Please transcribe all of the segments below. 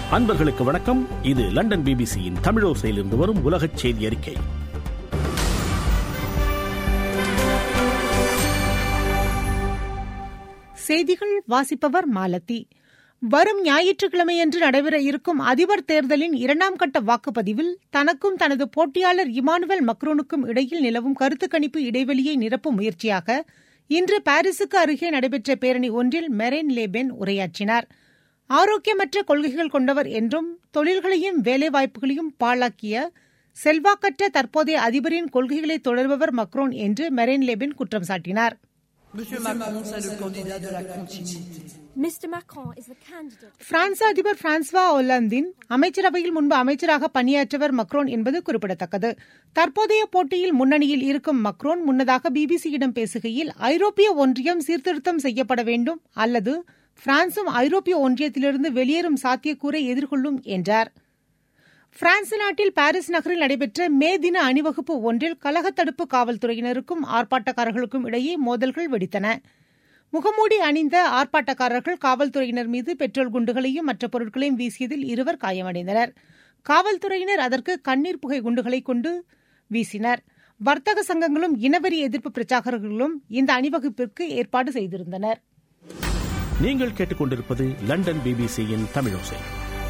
அன்பர்களுக்கு வணக்கம் இது லண்டன் பிபிசியின் தமிழோசையிலிருந்து வரும் உலகச் செய்தி அறிக்கை செய்திகள் வாசிப்பவர் மாலதி வரும் ஞாயிற்றுக்கிழமையன்று நடைபெற இருக்கும் அதிபர் தேர்தலின் இரண்டாம் கட்ட வாக்குப்பதிவில் தனக்கும் தனது போட்டியாளர் இமானுவேல் மக்ரோனுக்கும் இடையில் நிலவும் கருத்து கணிப்பு இடைவெளியை நிரப்பும் முயற்சியாக இன்று பாரிஸுக்கு அருகே நடைபெற்ற பேரணி ஒன்றில் மெரேன் லேபென் உரையாற்றினார் ஆரோக்கியமற்ற கொள்கைகள் கொண்டவர் என்றும் தொழில்களையும் வேலைவாய்ப்புகளையும் பாழாக்கிய செல்வாக்கற்ற தற்போதைய அதிபரின் கொள்கைகளை தொடர்பவர் மக்ரோன் என்று மெரேன் லேபென் குற்றம் சாட்டினார் Monsieur Macron, c'est le candidat de la continuité. Mr. Macron is the candidate. France அதிபர் பிரான்சுவா ஒல்லாந்தின் அமைச்சரவையில் முன்பு அமைச்சராக பணியாற்றவர் மக்ரோன் என்பது குறிப்பிடத்தக்கது தற்போதைய போட்டியில் முன்னணியில் இருக்கும் மக்ரோன் முன்னதாக பிபிசியிடம் பேசுகையில் ஐரோப்பிய ஒன்றியம் சீர்திருத்தம் செய்யப்பட வேண்டும் அல்லது பிரான்சும் ஐரோப்பிய ஒன்றியத்திலிருந்து வெளியேறும் சாத்தியக்கூறை எதிர்கொள்ளும் என்றார் பிரான்ஸ் நாட்டில் பாரிஸ் நகரில் நடைபெற்ற மே தின அணிவகுப்பு ஒன்றில் கலகத்தடுப்பு காவல்துறையினருக்கும் ஆர்ப்பாட்டக்காரர்களுக்கும் இடையே மோதல்கள் வெடித்தன முகமூடி அணிந்த ஆர்ப்பாட்டக்காரர்கள் காவல்துறையினர் மீது பெட்ரோல் குண்டுகளையும் மற்ற பொருட்களையும் வீசியதில் இருவர் காயமடைந்தனர் காவல்துறையினர் அதற்கு கண்ணீர் புகை குண்டுகளை கொண்டு வீசினர் வர்த்தக சங்கங்களும் இனவெறி எதிர்ப்பு பிரச்சாரகர்களும் இந்த அணிவகுப்பிற்கு ஏற்பாடு செய்திருந்தனர் நீங்கள் கேட்டுக்கொண்டிருப்பது லண்டன் பிபிசியின் தமிழோசை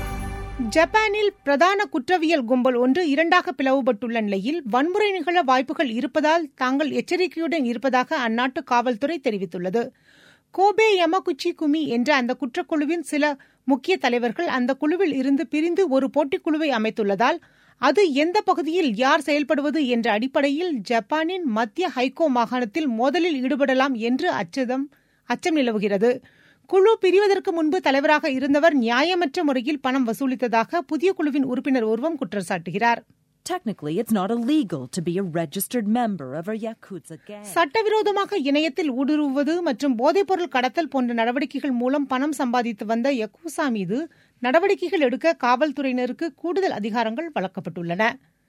ஜப்பானில் பிரதான குற்றவியல் கும்பல் ஒன்று இரண்டாக பிளவுபட்டுள்ள நிலையில் வன்முறை நிகழ வாய்ப்புகள் இருப்பதால் தாங்கள் எச்சரிக்கையுடன் இருப்பதாக அந்நாட்டு காவல்துறை தெரிவித்துள்ளது கோபே யமகுச்சி குமி என்ற அந்த குற்றக்குழுவின் சில முக்கிய தலைவர்கள் அந்த குழுவில் இருந்து பிரிந்து ஒரு போட்டிக்குழுவை அமைத்துள்ளதால் அது எந்த பகுதியில் யார் செயல்படுவது என்ற அடிப்படையில் ஜப்பானின் மத்திய ஹைகோ மாகாணத்தில் மோதலில் ஈடுபடலாம் என்று அச்சதம் அச்சம் நிலவுகிறது குழு பிரிவதற்கு முன்பு தலைவராக இருந்தவர் நியாயமற்ற முறையில் பணம் வசூலித்ததாக புதிய குழுவின் உறுப்பினர் ஒருவம் குற்றம் சாட்டுகிறார் Technically, it's not illegal to be a registered member of a Yakuza gang. சட்டவிரோதமாக இணையத்தில் ஊடுருவுவது மற்றும் போதைப்பொருள் கடத்தல் போன்ற நடவடிக்கைகள் மூலம் பணம் சம்பாதித்து வந்த யக்கூசா மீது நடவடிக்கைகள் எடுக்க காவல்துறையினருக்கு கூடுதல் அதிகாரங்கள் வழங்கப்பட்டுள்ளன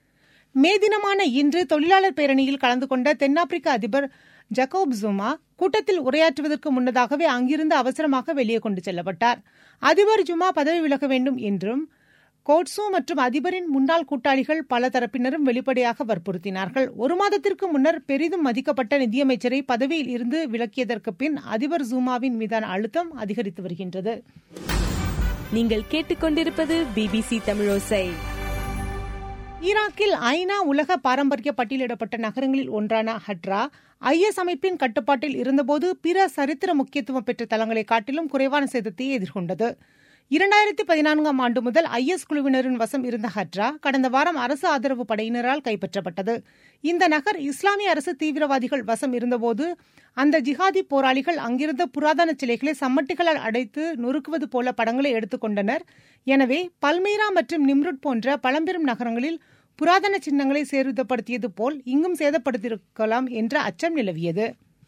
மே தினமான இன்று தொழிலாளர் பேரணியில் கலந்து கொண்ட தென்னாப்பிரிக்க அதிபர் ஜக்கோப் ஜுமா கூட்டத்தில் உரையாற்றுவதற்கு முன்னதாகவே அங்கிருந்து அவசரமாக வெளியே கொண்டு செல்லப்பட்டார் அதிபர் ஜுமா பதவி விலக வேண்டும் என்றும் கோட்சு மற்றும் அதிபரின் முன்னாள் கூட்டாளிகள் பல தரப்பினரும் வெளிப்படையாக வற்புறுத்தினார்கள் ஒரு மாதத்திற்கு முன்னர் பெரிதும் மதிக்கப்பட்ட நிதியமைச்சரை பதவியில் இருந்து விலக்கியதற்கு பின் அதிபர் ஜூமாவின் மீதான அழுத்தம் அதிகரித்து வருகின்றது நீங்கள் கேட்டுக்கொண்டிருப்பது பிபிசி தமிழோசை ஈராக்கில் ஐநா உலக பாரம்பரிய பட்டியலிடப்பட்ட நகரங்களில் ஒன்றான ஹட்ரா ஐஎஸ் அமைப்பின் கட்டுப்பாட்டில் இருந்தபோது பிற சரித்திர முக்கியத்துவம் பெற்ற தளங்களை காட்டிலும் குறைவான சேதத்தை எதிர்கொண்டது இரண்டாயிரத்தி பதினான்காம் ஆண்டு முதல் ஐஎஸ் குழுவினரின் வசம் இருந்த ஹட்ரா கடந்த வாரம் அரசு ஆதரவு படையினரால் கைப்பற்றப்பட்டது இந்த நகர் இஸ்லாமிய அரசு தீவிரவாதிகள் வசம் இருந்தபோது அந்த ஜிஹாதி போராளிகள் அங்கிருந்த புராதன சிலைகளை சம்மட்டிகளால் அடைத்து நொறுக்குவது போல படங்களை எடுத்துக்கொண்டனர் எனவே பல்மீரா மற்றும் நிம்ருட் போன்ற பழம்பெரும் நகரங்களில் புராதன சின்னங்களை சேதப்படுத்தியது போல் இங்கும் சேதப்படுத்தியிருக்கலாம் என்ற அச்சம் நிலவியது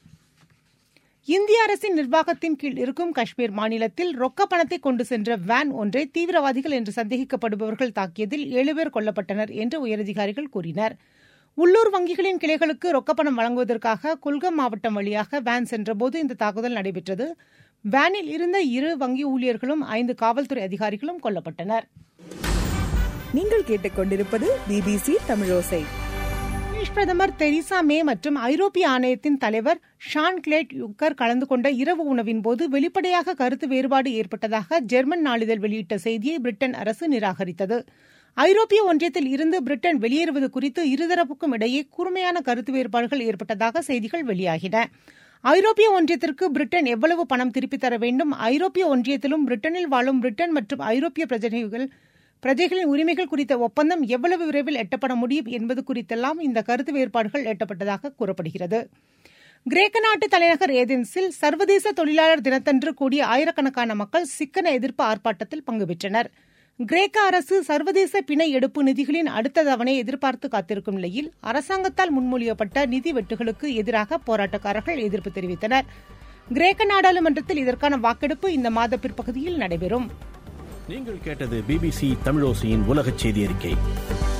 இந்திய அரசின் நிர்வாகத்தின் கீழ் இருக்கும் காஷ்மீர் மாநிலத்தில் ரொக்க பணத்தை கொண்டு சென்ற வேன் ஒன்றை தீவிரவாதிகள் என்று சந்தேகிக்கப்படுபவர்கள் தாக்கியதில் ஏழு பேர் கொல்லப்பட்டனர் என்று உயரதிகாரிகள் கூறினர் உள்ளூர் வங்கிகளின் கிளைகளுக்கு ரொக்கப்பணம் வழங்குவதற்காக குல்கம் மாவட்டம் வழியாக வேன் சென்றபோது இந்த தாக்குதல் நடைபெற்றது வேனில் இருந்த இரு வங்கி ஊழியர்களும் ஐந்து காவல்துறை அதிகாரிகளும் கொல்லப்பட்டனர் நீங்கள் கேட்டுக்கொண்டிருப்பது பிபிசி தமிழோசை பிரிட்டிஷ் பிரதமர் தெரீசா மே மற்றும் ஐரோப்பிய ஆணையத்தின் தலைவர் ஷான் கிளேட் யுக்கர் கலந்து கொண்ட இரவு உணவின் போது வெளிப்படையாக கருத்து வேறுபாடு ஏற்பட்டதாக ஜெர்மன் நாளிதழ் வெளியிட்ட செய்தியை பிரிட்டன் அரசு நிராகரித்தது ஐரோப்பிய ஒன்றியத்தில் இருந்து பிரிட்டன் வெளியேறுவது குறித்து இருதரப்புக்கும் இடையே கூர்மையான கருத்து வேறுபாடுகள் ஏற்பட்டதாக செய்திகள் வெளியாகின ஐரோப்பிய ஒன்றியத்திற்கு பிரிட்டன் எவ்வளவு பணம் திருப்பித் தர வேண்டும் ஐரோப்பிய ஒன்றியத்திலும் பிரிட்டனில் வாழும் பிரிட்டன் மற்றும் ஐரோப்பிய பிரஜைகள் பிரஜைகளின் உரிமைகள் குறித்த ஒப்பந்தம் எவ்வளவு விரைவில் எட்டப்பட முடியும் என்பது குறித்தெல்லாம் இந்த கருத்து வேறுபாடுகள் எட்டப்பட்டதாக கூறப்படுகிறது கிரேக்க நாட்டு தலைநகர் ஏதென்ஸில் சர்வதேச தொழிலாளர் தினத்தன்று கூடிய ஆயிரக்கணக்கான மக்கள் சிக்கன எதிர்ப்பு ஆர்ப்பாட்டத்தில் பங்கு பெற்றனர் கிரேக்க அரசு சர்வதேச பிணை எடுப்பு நிதிகளின் அடுத்த தவணை எதிர்பார்த்து காத்திருக்கும் நிலையில் அரசாங்கத்தால் முன்மொழியப்பட்ட நிதி வெட்டுகளுக்கு எதிராக போராட்டக்காரர்கள் எதிர்ப்பு தெரிவித்தனர் கிரேக்க நாடாளுமன்றத்தில் இதற்கான வாக்கெடுப்பு இந்த மாத பிற்பகுதியில் நடைபெறும் நீங்கள் கேட்டது பிபிசி தமிழோசையின் உலகச் செய்தி அறிக்கை